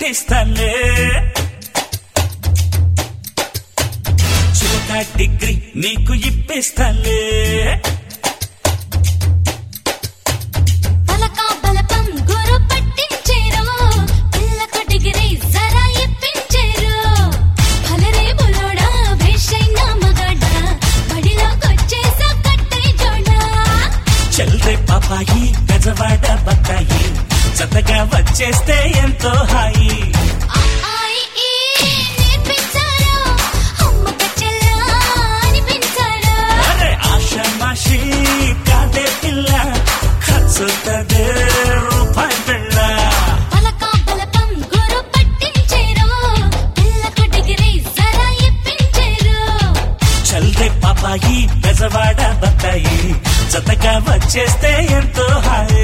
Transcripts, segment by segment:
పట్టిస్తాలే చిలక డిగ్రీ నీకు ఇప్పిస్తాలే పలకా బలపం గురు పట్టించేరు పిల్లకు డిగ్రీ జరా ఇప్పించేరు ఫలరే బులోడా వేషైన మగాడా బడిలోకొచ్చేసా కట్టై జోడా చల్రే పాపాయి గజవాడ బత్తాయి జతగా వచ్చేస్తే ఎంతో హాయి ఆ ఆయి ఈ నేర్పించారు అమ్మక చెల్లా అనిపించారు అరే ఆశ మాషి కాదే పిల్ల ఖర్చుతదే రూపాయి పిల్ల పలకా బలపం గురు పట్టించేరు పిల్లకు డిగ్రీ జరా ఇప్పించేరు చల్రే పాపాయి గజవాడ బత్తాయి జతగా వచ్చేస్తే ఎంతో హాయి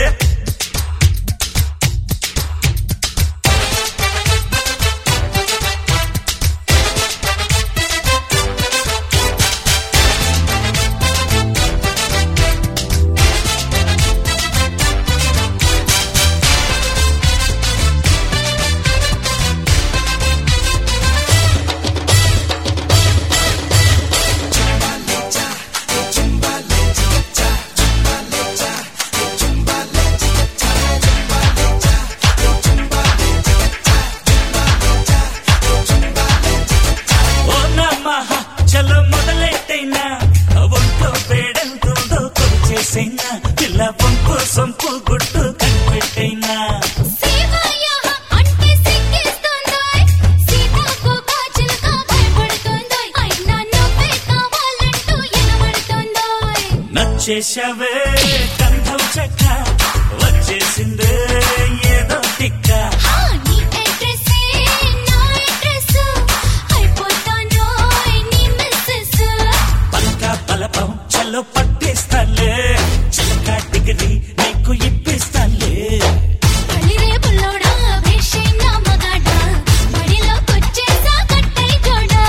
ఓ నమః చలో మొదలెట్టైనా ఒంట్లో పేడెంతుందో కొలిచేసైనా పిల్ల వంపు సొంపు గుట్టు కనిపెట్టైనా శివయ్య అంటే సిగ్గేస్తోందోయ్ సీతాకు కాచులుక భయపడుతోందోయ్ అయినా నువ్వే కావాలంటూ ఎనబడుతోందోయ్ నచ్చేశావే కంఠం చెక్క వచ్చేసిందే ఏదో తిక్క హా నీ అడ్రస్సే నా అడ్రస్ అయిపోతానోయ్ నీ మిస్సెస్ పలక బలపం చలో పట్టిస్తాలే చిలక డిగ్రీ నీకు ఇప్పిస్తాలే పల్లిరే బుల్లోడా వేషైన మగాడా బడిలోకొచ్చేసా కట్టై జోడా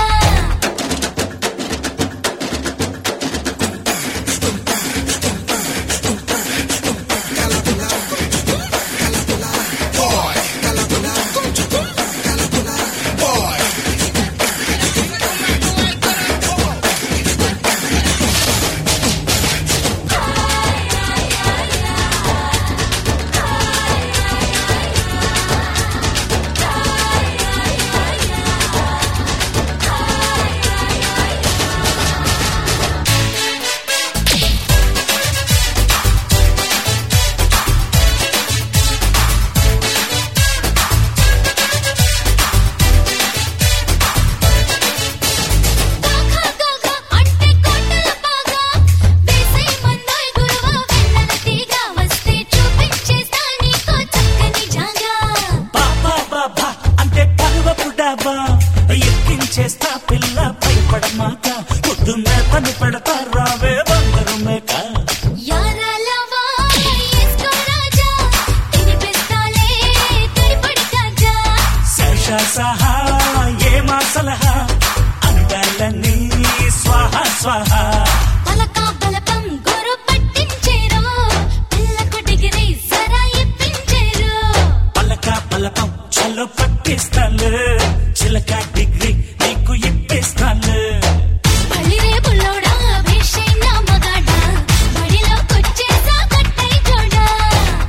గాగా గాగా అంటే కోటల బాగా వేసై మందోయ్ గురువా వెన్నెల తీగ వస్తే చూపించేస్తా నీకో చక్కని జాగా బాబా బాబా అంటే పలువపు డాబా ఎక్కించేస్తా పిల్ల భయపడమాక ముద్దు మేతని పెడతా రావే బంగారు మేక యారాలవా ఎస్కో రాజా తినిపిస్తాలే తిరిపడి కాజా శేష సహా ఏమా సలహా అందాలని స్వాహ స్వాహ పలకా బలపం గురు పట్టించేరు పిల్లకు డిగ్రీ జరా ఇప్పించేరు పలక పలకం చలో పట్టిస్తాను చిలక డిగ్రీ నీకు ఇప్పిస్తాను పల్లిరే బుల్లోడా వేషైన మగాడా బడిలోకొచ్చేసా కట్టై జోడా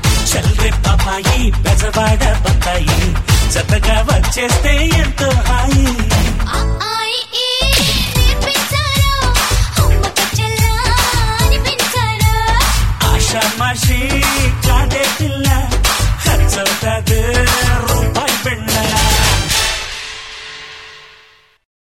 చల్రే పాపాయి బెజవాడ బత్తాయి జతగా వచ్చేస్తే ఎంతో హాయి